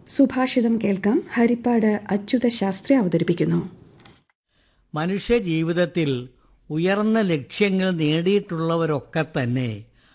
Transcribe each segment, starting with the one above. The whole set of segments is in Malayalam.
സുഭാഷിതം കേൾക്കാം ഹരിപ്പാട് അച്യുത ശാസ്ത്രി അവതരിപ്പിക്കുന്നു മനുഷ്യ ജീവിതത്തിൽ ഉയർന്ന ലക്ഷ്യങ്ങൾ നേടിയിട്ടുള്ളവരൊക്കെ തന്നെ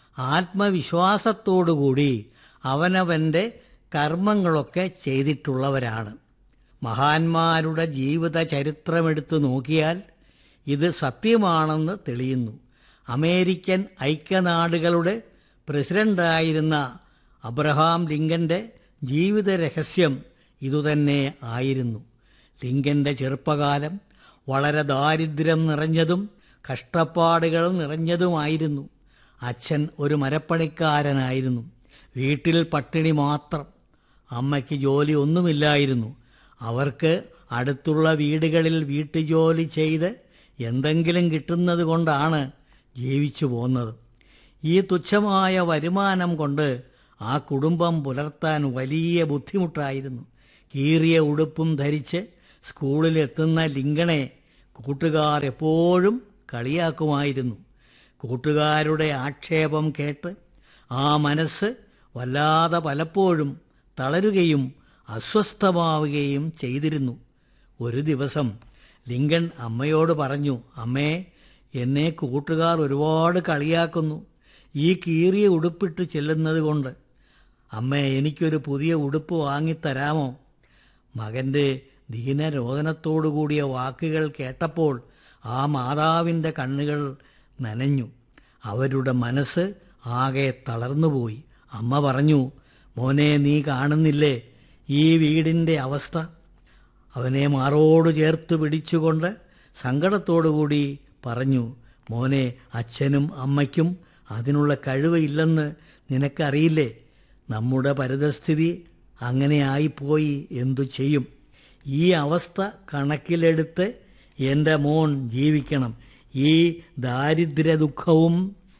ആത്മവിശ്വാസത്തോടുകൂടി അവനവൻ്റെ കർമ്മങ്ങളൊക്കെ ചെയ്തിട്ടുള്ളവരാണ് മഹാന്മാരുടെ ജീവിത ചരിത്രമെടുത്തു നോക്കിയാൽ ഇത് സത്യമാണെന്ന് തെളിയുന്നു അമേരിക്കൻ ഐക്യനാടുകളുടെ പ്രസിഡന്റായിരുന്ന അബ്രഹാം ലിങ്കന്റെ ജീവിത രഹസ്യം ഇതുതന്നെ ആയിരുന്നു ലിങ്കന്റെ ചെറുപ്പകാലം വളരെ ദാരിദ്ര്യം നിറഞ്ഞതും കഷ്ടപ്പാടുകൾ നിറഞ്ഞതുമായിരുന്നു അച്ഛൻ ഒരു മരപ്പണിക്കാരനായിരുന്നു വീട്ടിൽ പട്ടിണി മാത്രം അമ്മയ്ക്ക് ജോലി ഒന്നുമില്ലായിരുന്നു അവർക്ക് അടുത്തുള്ള വീടുകളിൽ വീട്ടുജോലി ചെയ്ത് എന്തെങ്കിലും കിട്ടുന്നത് കൊണ്ടാണ് ജീവിച്ചു പോന്നത് ഈ തുച്ഛമായ വരുമാനം കൊണ്ട് ആ കുടുംബം പുലർത്താൻ വലിയ ബുദ്ധിമുട്ടായിരുന്നു കീറിയ ഉടുപ്പും ധരിച്ച് സ്കൂളിലെത്തുന്ന ലിങ്കണെ കൂട്ടുകാർ എപ്പോഴും കളിയാക്കുമായിരുന്നു കൂട്ടുകാരുടെ ആക്ഷേപം കേട്ട് ആ മനസ്സ് വല്ലാതെ പലപ്പോഴും തളരുകയും അസ്വസ്ഥമാവുകയും ചെയ്തിരുന്നു ഒരു ദിവസം ലിങ്കൺ അമ്മയോട് പറഞ്ഞു അമ്മേ എന്നെ കൂട്ടുകാർ ഒരുപാട് കളിയാക്കുന്നു ഈ കീറിയ ഉടുപ്പിട്ട് ചെല്ലുന്നത് കൊണ്ട് അമ്മേ എനിക്കൊരു പുതിയ ഉടുപ്പ് വാങ്ങിത്തരാമോ മകൻ്റെ ദീനരോധനത്തോടു കൂടിയ വാക്കുകൾ കേട്ടപ്പോൾ ആ മാതാവിൻ്റെ കണ്ണുകൾ നനഞ്ഞു അവരുടെ മനസ്സ് ആകെ തളർന്നുപോയി അമ്മ പറഞ്ഞു മോനെ നീ കാണുന്നില്ലേ ഈ വീടിൻ്റെ അവസ്ഥ അവനെ മാറോട് ചേർത്ത് പിടിച്ചുകൊണ്ട് സങ്കടത്തോടുകൂടി പറഞ്ഞു മോനെ അച്ഛനും അമ്മയ്ക്കും അതിനുള്ള കഴിവ് ഇല്ലെന്ന് നിനക്കറിയില്ലേ നമ്മുടെ പരിതസ്ഥിതി അങ്ങനെ ആയിപ്പോയി എന്തു ചെയ്യും ഈ അവസ്ഥ കണക്കിലെടുത്ത് എൻ്റെ മോൻ ജീവിക്കണം ഈ ദാരിദ്ര്യ ദുഃഖവും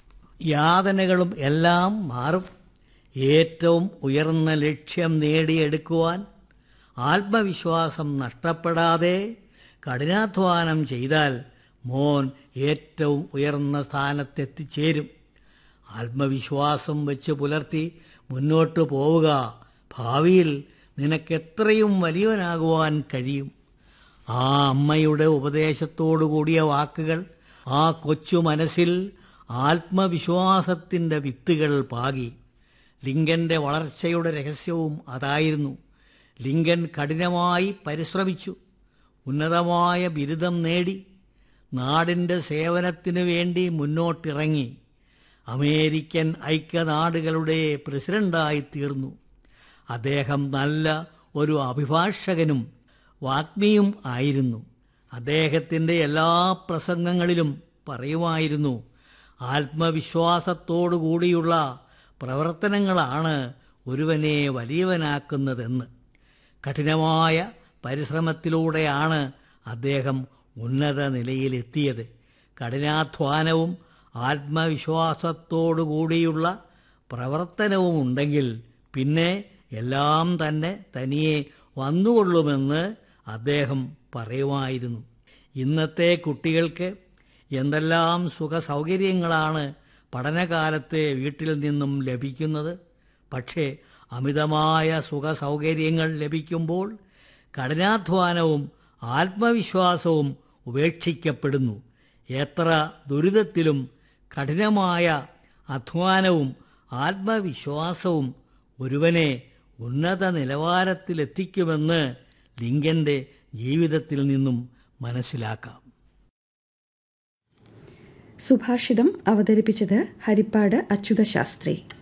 യാതനകളും എല്ലാം മാറും ഏറ്റവും ഉയർന്ന ലക്ഷ്യം നേടിയെടുക്കുവാൻ ആത്മവിശ്വാസം നഷ്ടപ്പെടാതെ കഠിനാധ്വാനം ചെയ്താൽ മോൻ ഏറ്റവും ഉയർന്ന സ്ഥാനത്തെത്തിച്ചേരും ആത്മവിശ്വാസം വെച്ച് പുലർത്തി മുന്നോട്ട് പോവുക ഭാവിയിൽ നിനക്കെത്രയും വലിയവനാകുവാൻ കഴിയും ആ അമ്മയുടെ ഉപദേശത്തോടു കൂടിയ വാക്കുകൾ ആ കൊച്ചു മനസ്സിൽ ആത്മവിശ്വാസത്തിൻ്റെ വിത്തുകൾ പാകി ലിങ്കന്റെ വളർച്ചയുടെ രഹസ്യവും അതായിരുന്നു ലിങ്കൻ കഠിനമായി പരിശ്രമിച്ചു ഉന്നതമായ ബിരുദം നേടി നാടിൻ്റെ സേവനത്തിനു വേണ്ടി മുന്നോട്ടിറങ്ങി അമേരിക്കൻ ഐക്യനാടുകളുടെ പ്രസിഡന്റായി തീർന്നു അദ്ദേഹം നല്ല ഒരു അഭിഭാഷകനും വാഗ്മിയും ആയിരുന്നു അദ്ദേഹത്തിൻ്റെ എല്ലാ പ്രസംഗങ്ങളിലും പറയുമായിരുന്നു ആത്മവിശ്വാസത്തോടു കൂടിയുള്ള പ്രവർത്തനങ്ങളാണ് ഒരുവനെ വലിയവനാക്കുന്നതെന്ന് കഠിനമായ പരിശ്രമത്തിലൂടെയാണ് അദ്ദേഹം ഉന്നത നിലയിലെത്തിയത് കഠിനാധ്വാനവും ആത്മവിശ്വാസത്തോടു കൂടിയുള്ള പ്രവർത്തനവും ഉണ്ടെങ്കിൽ പിന്നെ എല്ലാം തന്നെ തനിയെ വന്നുകൊള്ളുമെന്ന് അദ്ദേഹം പറയുമായിരുന്നു ഇന്നത്തെ കുട്ടികൾക്ക് എന്തെല്ലാം സുഖ സൗകര്യങ്ങളാണ് പഠനകാലത്തെ വീട്ടിൽ നിന്നും ലഭിക്കുന്നത് പക്ഷേ അമിതമായ സുഖ സൗകര്യങ്ങൾ ലഭിക്കുമ്പോൾ കഠിനാധ്വാനവും ആത്മവിശ്വാസവും ഉപേക്ഷിക്കപ്പെടുന്നു എത്ര ദുരിതത്തിലും കഠിനമായ അധ്വാനവും ആത്മവിശ്വാസവും ഒരുവനെ ഉന്നത നിലവാരത്തിലെത്തിക്കുമെന്ന് ലിങ്കന്റെ ജീവിതത്തിൽ നിന്നും മനസ്സിലാക്കാം സുഭാഷിതം അവതരിപ്പിച്ചത് ഹരിപ്പാട് അച്യുത ശാസ്ത്രി